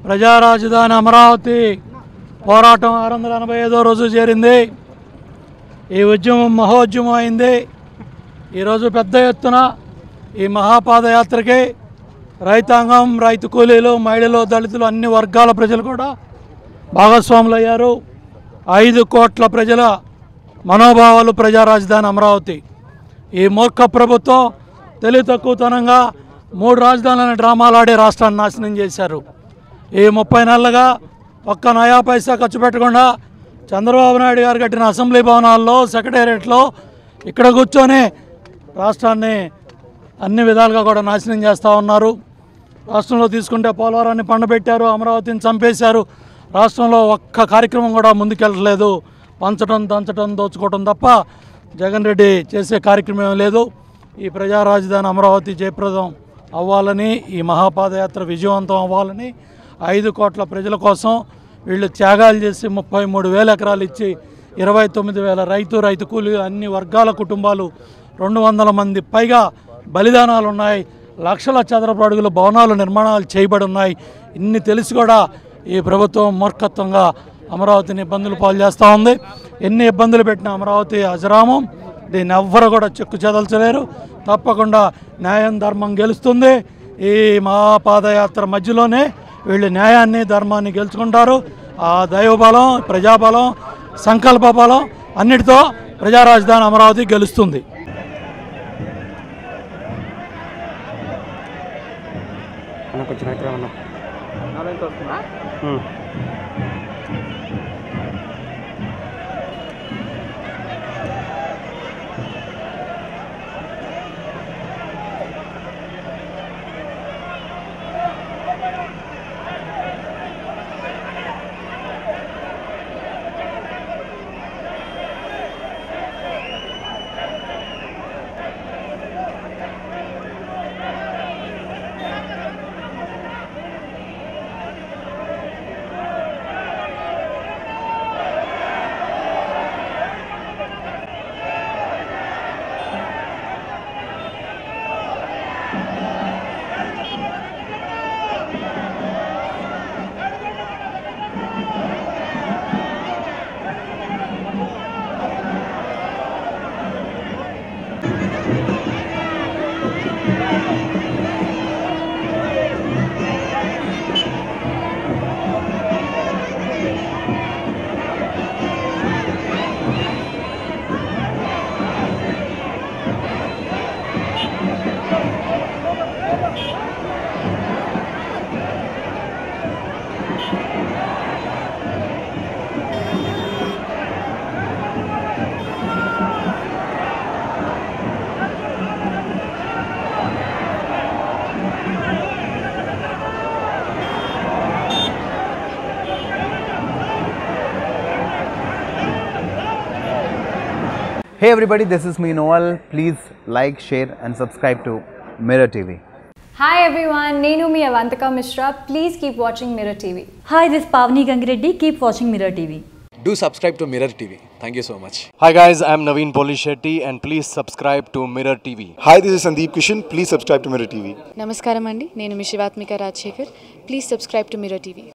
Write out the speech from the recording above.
ప్రజా రాజధాని అమరావతి పోరాటం ఆరు వందల ఎనభై ఐదో రోజు చేరింది ఈ ఉద్యమం మహోద్యమం అయింది ఈరోజు పెద్ద ఎత్తున ఈ మహాపాదయాత్రకి రైతాంగం రైతు కూలీలు మహిళలు దళితులు అన్ని వర్గాల ప్రజలు కూడా భాగస్వాములు అయ్యారు ఐదు కోట్ల ప్రజల మనోభావాలు ప్రజా రాజధాని అమరావతి ఈ మూర్ఖ ప్రభుత్వం తెలివి తక్కువతనంగా మూడు రాజధానుల డ్రామాలు ఆడే రాష్ట్రాన్ని నాశనం చేశారు ఈ ముప్పై నెలలుగా ఒక్క నయా పైసా ఖర్చు పెట్టకుండా చంద్రబాబు నాయుడు గారు కట్టిన అసెంబ్లీ భవనాల్లో సెక్రటేరియట్లో ఇక్కడ కూర్చొని రాష్ట్రాన్ని అన్ని విధాలుగా కూడా నాశనం చేస్తూ ఉన్నారు రాష్ట్రంలో తీసుకుంటే పోలవరాన్ని పండబెట్టారు అమరావతిని చంపేశారు రాష్ట్రంలో ఒక్క కార్యక్రమం కూడా ముందుకెళ్ళట్లేదు పంచడం దంచడం దోచుకోవడం తప్ప జగన్ రెడ్డి చేసే కార్యక్రమం ఏం లేదు ఈ ప్రజా రాజధాని అమరావతి జయప్రదం అవ్వాలని ఈ మహాపాదయాత్ర విజయవంతం అవ్వాలని ఐదు కోట్ల ప్రజల కోసం వీళ్ళు త్యాగాలు చేసి ముప్పై మూడు వేల ఎకరాలు ఇచ్చి ఇరవై తొమ్మిది వేల రైతు రైతు కూలి అన్ని వర్గాల కుటుంబాలు రెండు వందల మంది పైగా బలిదానాలు ఉన్నాయి లక్షల చదరపు అడుగుల భవనాలు నిర్మాణాలు చేయబడి ఉన్నాయి ఇన్ని తెలిసి కూడా ఈ ప్రభుత్వం మూర్ఖత్వంగా అమరావతిని ఇబ్బందులు పాలు చేస్తూ ఉంది ఎన్ని ఇబ్బందులు పెట్టిన అమరావతి అజరామం దీన్ని ఎవ్వరు కూడా చెక్కు చెదల్చలేరు తప్పకుండా న్యాయం ధర్మం గెలుస్తుంది ఈ మహాపాదయాత్ర మధ్యలోనే వీళ్ళు న్యాయాన్ని ధర్మాన్ని గెలుచుకుంటారు ఆ దైవబలం ప్రజాబలం సంకల్ప బలం అన్నిటితో ప్రజా రాజధాని అమరావతి గెలుస్తుంది అన్న కొంచెం అయితే అన్న Hey everybody, this is me Noel. Please like, share, and subscribe to Mirror TV. Hi everyone, Nenu mi Avantika Mishra. Please keep watching Mirror TV. Hi, this is Pavni Gangireddy. Keep watching Mirror TV. Do subscribe to Mirror TV. Thank you so much. Hi guys, I'm Naveen Polishetty and please subscribe to Mirror TV. Hi, this is Sandeep Kishan. Please subscribe to Mirror TV. నమస్కారం అండి నేను మీ Shivathmika Rajasekhar please subscribe to Mirror TV